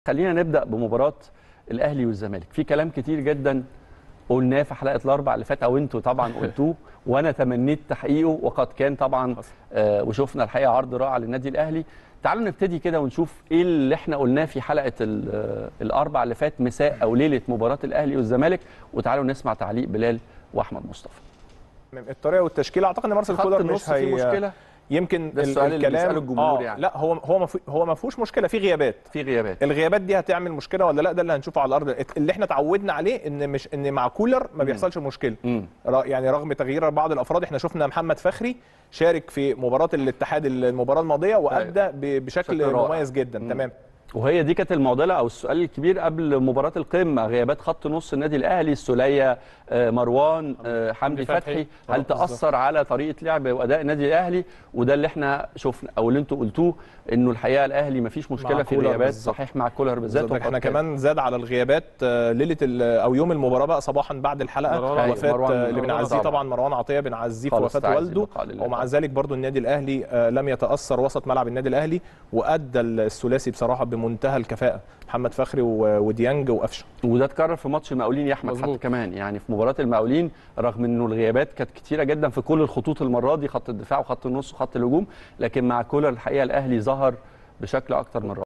خلينا نبدا بمباراه الاهلي والزمالك في كلام كتير جدا قلناه في حلقه الاربع اللي فات او انتوا طبعا قلتوه وانا تمنيت تحقيقه وقد كان طبعا آه وشفنا الحقيقه عرض رائع للنادي الاهلي تعالوا نبتدي كده ونشوف ايه اللي احنا قلناه في حلقه ال- الاربع اللي فات مساء او ليله مباراه الاهلي والزمالك وتعالوا نسمع تعليق بلال واحمد مصطفى الطريقه والتشكيله اعتقد ان مارسيل خط كولر النص مش فيه هي مشكله يمكن ده ال- السؤال اللي بيسأله الجمهور آه يعني. لا هو هو ما في- هو ما فيهوش مشكله في غيابات في غيابات الغيابات دي هتعمل مشكله ولا لا ده اللي هنشوفه على الارض اللي احنا اتعودنا عليه ان مش ان مع كولر ما بيحصلش مشكله مم. ر- يعني رغم تغيير بعض الافراد احنا شفنا محمد فخري شارك في مباراه الاتحاد المباراه الماضيه وادى ب- بشكل بشكل رائع. مميز جدا مم. تمام وهي دي كانت المعضله او السؤال الكبير قبل مباراه القمه غيابات خط نص النادي الاهلي السوليه آه، مروان آه، حمدي فتحي. فتحي آه، هل تاثر على طريقه لعب واداء النادي الاهلي وده اللي احنا شفنا او اللي انتوا قلتوه انه الحقيقه الاهلي مفيش مشكله في كولر غيابات بالظبط. صحيح مع كولر بالذات بالظبط وقد احنا كان. كمان زاد على الغيابات آه، ليله ال- او يوم المباراه بقى صباحا بعد الحلقه مروان عطية. وفاه مروان- آه، اللي مروان بنعزيه طبعاً. طبعا مروان عطيه بنعزيه في خالص وفاه تعزي والده البقاء لله ومع طبعاً. ذلك برضو النادي الاهلي آه، لم يتاثر وسط ملعب النادي الاهلي وادى الثلاثي بصراحه بمنتهى الكفاءه محمد فخري و- وديانج وقفشه وده اتكرر في ماتش المقاولين يا احمد حتى مظبوط. كمان يعني في مباراه المقاولين رغم انه الغيابات كانت كتيره جدا في كل الخطوط المره دي خط الدفاع وخط النص وخط الهجوم لكن مع كولر الحقيقه الاهلي ظهر بشكل اكتر من رائع